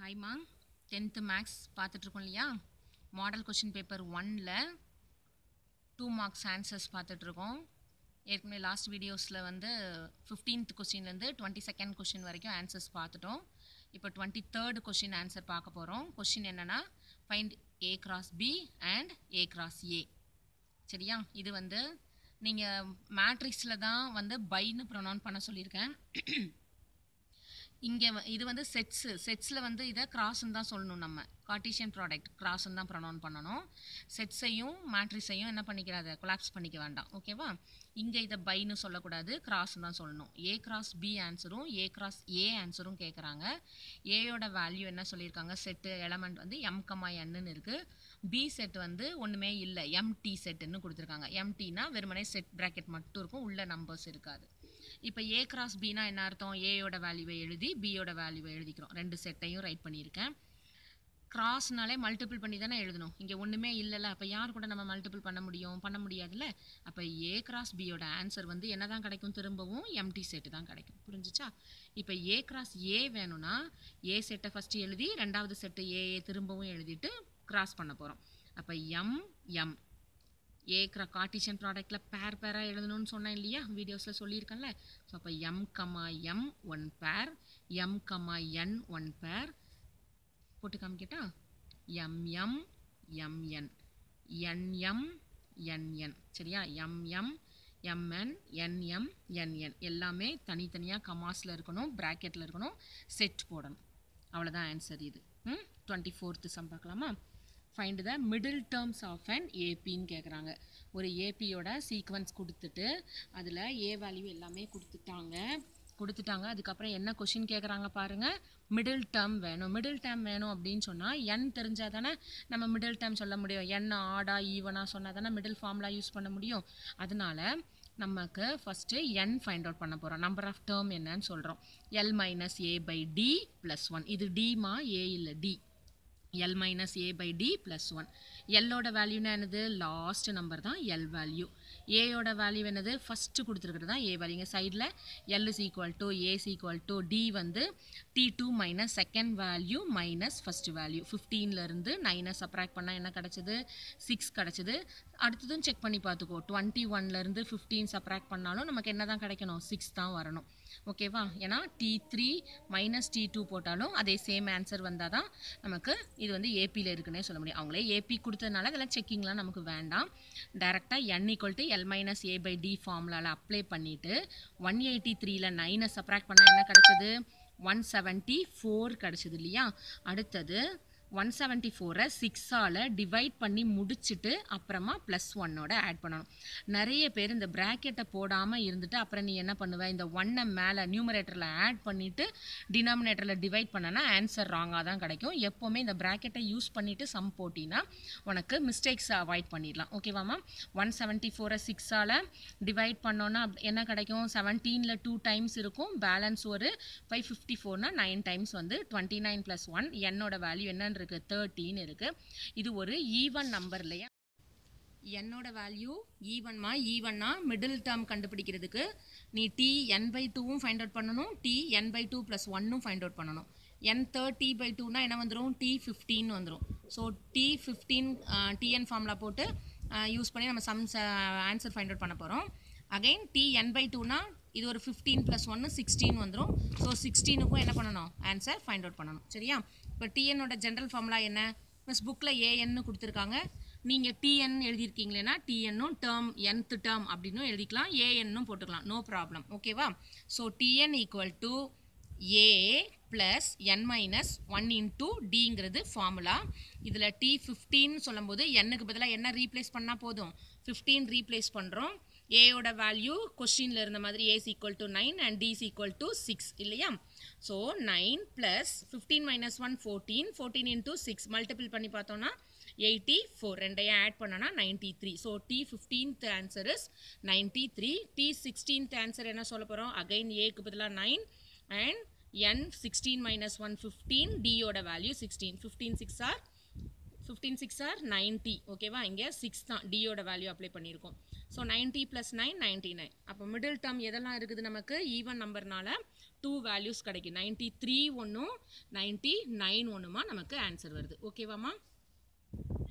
ஹாய்மா tenth maths பார்த்துட்ருக்கோம் இல்லையா model question paper ஒன்னில் டூ மார்க்ஸ் ஆன்சர்ஸ் பார்த்துட்ருக்கோம் ஏற்கனவே லாஸ்ட் வீடியோஸில் வந்து ஃபிஃப்டீன்த் கொஷின்லேருந்து டுவெண்ட்டி செகண்ட் கொஷின் வரைக்கும் ஆன்சர்ஸ் பார்த்துட்டோம் இப்போ டுவெண்ட்டி தேர்ட் கொஷின் ஆன்சர் பார்க்க போகிறோம் கொஷின் என்னென்னா find A cross B and A cross A சரியா இது வந்து நீங்கள் மேட்ரிக்ஸில் தான் வந்து பைன்னு ப்ரொனவுன் பண்ண சொல்லியிருக்கேன் இங்கே இது வந்து செட்ஸு செட்ஸில் வந்து இதை கிராஸ்ன்னு தான் சொல்லணும் நம்ம கார்டீஷியன் ப்ராடக்ட் கிராஸ்ன்னு தான் ப்ரொனவுன் பண்ணணும் செட்ஸையும் மேட்ரிக்ஸையும் என்ன பண்ணிக்கிறாத கொலாப்ஸ் பண்ணிக்க வேண்டாம் ஓகேவா இங்கே இதை பைன்னு சொல்லக்கூடாது கிராஸ்ன்னு தான் சொல்லணும் ஏ கிராஸ் பி ஆன்சரும் ஏ கிராஸ் ஏ ஆன்சரும் கேட்குறாங்க ஏயோட வேல்யூ என்ன சொல்லியிருக்காங்க செட்டு எலமெண்ட் வந்து எம் கமா என்னன்னு இருக்குது பி செட் வந்து ஒன்றுமே இல்லை எம்டி செட்டுன்னு கொடுத்துருக்காங்க எம்டினா வெறுமனே செட் ப்ராக்கெட் மட்டும் இருக்கும் உள்ள நம்பர்ஸ் இருக்காது இப்போ ஏ கிராஸ் பினா என்ன அர்த்தம் ஏயோட வேல்யூவை எழுதி பியோட வேல்யூவை எழுதிக்கிறோம் ரெண்டு செட்டையும் ரைட் பண்ணியிருக்கேன் கிராஸ்னாலே மல்டிபிள் பண்ணி தானே எழுதணும் இங்கே ஒன்றுமே இல்லைல்ல அப்போ யார் கூட நம்ம மல்டிபிள் பண்ண முடியும் பண்ண முடியாதுல்ல அப்போ ஏ கிராஸ் பியோட ஆன்சர் வந்து என்ன தான் கிடைக்கும் திரும்பவும் எம்டி செட்டு தான் கிடைக்கும் புரிஞ்சுச்சா இப்போ ஏ கிராஸ் ஏ வேணும்னா ஏ செட்டை ஃபஸ்ட்டு எழுதி ரெண்டாவது செட்டு ஏ திரும்பவும் எழுதிட்டு கிராஸ் பண்ண போகிறோம் அப்போ எம் எம் ஏ கிரா கார்டிஷியன் ப்ராடக்டில் பேர் பேராக எழுதணும்னு சொன்னேன் இல்லையா வீடியோஸில் சொல்லியிருக்கேன்ல ஸோ அப்போ M comma M one pair M comma N one pair போட்டு காமிக்கட்டா M M M N N M N N சரியா M M M N N M N N எல்லாமே தனித்தனியாக கமாஸில் இருக்கணும் ப்ராக்கெட்டில் இருக்கணும் செட் போடணும் அவ்வளோதான் ஆன்சர் இது ம் டுவெண்ட்டி ஃபோர்த்து சம் பார்க்கலாமா find the middle terms of an ஏபின்னு கேட்குறாங்க ஒரு ஏபியோட சீக்வன்ஸ் கொடுத்துட்டு அதில் ஏ வேல்யூ எல்லாமே கொடுத்துட்டாங்க கொடுத்துட்டாங்க அதுக்கப்புறம் என்ன கொஷின் கேட்குறாங்க பாருங்கள் மிடில் டேர்ம் வேணும் மிடில் டேர்ம் வேணும் அப்படின்னு சொன்னால் என் தெரிஞ்சால் தானே நம்ம மிடில் டேர்ம் சொல்ல முடியும் என் ஆடா ஈவனா சொன்னால் தானே மிடில் ஃபார்ம்லாம் யூஸ் பண்ண முடியும் அதனால நமக்கு ஃபஸ்ட்டு என் ஃபைண்ட் அவுட் பண்ண போகிறோம் நம்பர் ஆஃப் டேர்ம் என்னன்னு சொல்கிறோம் L minus A by D plus one இது டிமா ஏ இல்லை D L minus A by D plus one எல்லோட வேல்யூனா என்னது லாஸ்ட் நம்பர் தான் எல் வேல்யூ ஏயோட வேல்யூ என்னது ஃபஸ்ட்டு கொடுத்துருக்கிறது தான் ஏ வேல்யூ இங்கே சைடில் L is equal to A's equal to D வந்து D two minus second value minus first value ஃபிஃப்டீன்லேருந்து நைனை சப்ராக்ட் பண்ணால் என்ன கிடச்சிது சிக்ஸ் கிடச்சிது அடுத்ததும் செக் பண்ணி பார்த்துக்கோ டுவெண்ட்டி ஒன்லேருந்து ஃபிஃப்டீன் சப்ராக்ட் பண்ணாலும் நமக்கு என்ன தான் கிடைக்கணும் சிக்ஸ் தான் வரணும் ஓகேவா ஏன்னா D three minus D two போட்டாலும் அதே சேம் ஆன்சர் வந்தால் தான் நமக்கு இது வந்து ஏபியில் இருக்குன்னே சொல்ல முடியும் அவங்களே ஏபி கொடுத்ததுனால அதெல்லாம் செக்கிங்லாம் நமக்கு வேண்டாம் டேரெக்டாக N equal to L minus A by D ஃபார்முலாவில் அப்ளை பண்ணிவிட்டு ஒன் எயிட்டி த்ரீல நைனை சப்ராக்ட் பண்ணால் என்ன கிடச்சிது ஒன் செவன்ட்டி ஃபோர் கிடச்சிது இல்லையா அடுத்தது ஒன் செவன்ட்டி ஃபோரை சிக்ஸால் டிவைட் பண்ணி முடிச்சுட்டு அப்புறமா ப்ளஸ் ஒன்னோட ஆட் பண்ணணும் நிறைய பேர் இந்த ப்ராக்கெட்டை போடாமல் இருந்துட்டு அப்புறம் நீ என்ன பண்ணுவ இந்த ஒன்னை மேலே நியூமரேட்டரில் ஆட் பண்ணிவிட்டு டினாமினேட்டரில் டிவைட் பண்ணனா ஆன்சர் ராங்காக தான் கிடைக்கும் எப்போவுமே இந்த ப்ராக்கெட்டை யூஸ் பண்ணிவிட்டு சம் போட்டினா உனக்கு மிஸ்டேக்ஸ் அவாய்ட் பண்ணிடலாம் ஓகேவாம்மா ஒன் செவன்ட்டி ஃபோரை சிக்ஸால் டிவைட் பண்ணோன்னா என்ன கிடைக்கும் செவன்டீனில் டூ டைம்ஸ் இருக்கும் பேலன்ஸ் ஒரு ஃபைவ் ஃபிஃப்டி ஃபோர்னா நைன் டைம்ஸ் வந்து டுவெண்ட்டி நைன் ப்ளஸ் ஒன் என்னோட வேல்யூ என்னன்னு இருக்குது தேர்ட்டின் இருக்குது இது ஒரு ஈவன் நம்பர் இல்லையா என்னோட வேல்யூ ஈவன்மா ஈவன்னா மிடில் டேர்ம் கண்டுபிடிக்கிறதுக்கு நீ டி என் பை டூவும் ஃபைண்ட் அவுட் பண்ணணும் D N by two plus ஒன்னும் ஃபைண்ட் அவுட் பண்ணணும் என் தேர்ட்டி பை டூனா என்ன வந்துடும் டி ஃபிஃப்டீன் வந்துடும் so D fifteen D N formula போட்டு யூஸ் பண்ணி நம்ம சம்ஸ் ஆன்சர் ஃபைண்ட் அவுட் பண்ண போகிறோம் அகைன் டி என் பை டூனா இது ஒரு ஃபிஃப்டீன் ப்ளஸ் ஒன்று சிக்ஸ்டீன் வந்துடும் ஸோ சிக்ஸ்டீனுக்கும் என்ன பண்ணணும் ஆன்சர் ஃபைண்ட் அவுட் பண்ணணும் சரியா இப்போ டிஎன்னோட ஜென்ரல் ஃபார்முலா என்ன மிஸ் புக்கில் ஏஎன்னு கொடுத்துருக்காங்க நீங்கள் டிஎன் எழுதியிருக்கீங்களேனா டிஎன்னும் டேர்ம் என்த் டேர்ம் அப்படின்னும் எழுதிக்கலாம் ஏஎன்னும் போட்டுக்கலாம் நோ ப்ராப்ளம் ஓகேவா so D N equal to A plus N minus one into டிங்கிறது ஃபார்முலா இதில் டி ஃபிஃப்டீன் சொல்லும்போது என்னுக்கு பதிலாக என்ன ரீப்ளேஸ் பண்ணால் போதும் ஃபிஃப்டீன் ரீப்ளேஸ் பண்ணுறோம் ஏயோட வேல்யூ கொஸ்டினில் இருந்த மாதிரி A's equal to nine and D's equal to six இல்லையா so nine plus fifteen minus one fourteen fourteen into six multiple பண்ணி பார்த்தோன்னா எயிட்டி ஃபோர் ரெண்டையும் ஆட் பண்ணனா ninety three so D fifteenth answer is ninety three D sixteenth answer என்ன சொல்ல போகிறோம் again ஏக்கு பதிலாக nine and N sixteen minus one fifteen டியோட value sixteen fifteen six or fifteen six or ninety ஓகேவா இங்கே சிக்ஸ் தான் டியோட வேல்யூ அப்ளை பண்ணியிருக்கோம் so ninety plus nine ninety nine அப்போ மிடில் டேர்ம் எதெல்லாம் இருக்குது நமக்கு ஈவன் நம்பர்னால டூ வேல்யூஸ் கிடைக்கும் நைன்ட்டி த்ரீ ஒன்றும் நைன்ட்டி நைன் ஒன்றுமா நமக்கு ஆன்சர் வருது ஓகேவாம்மா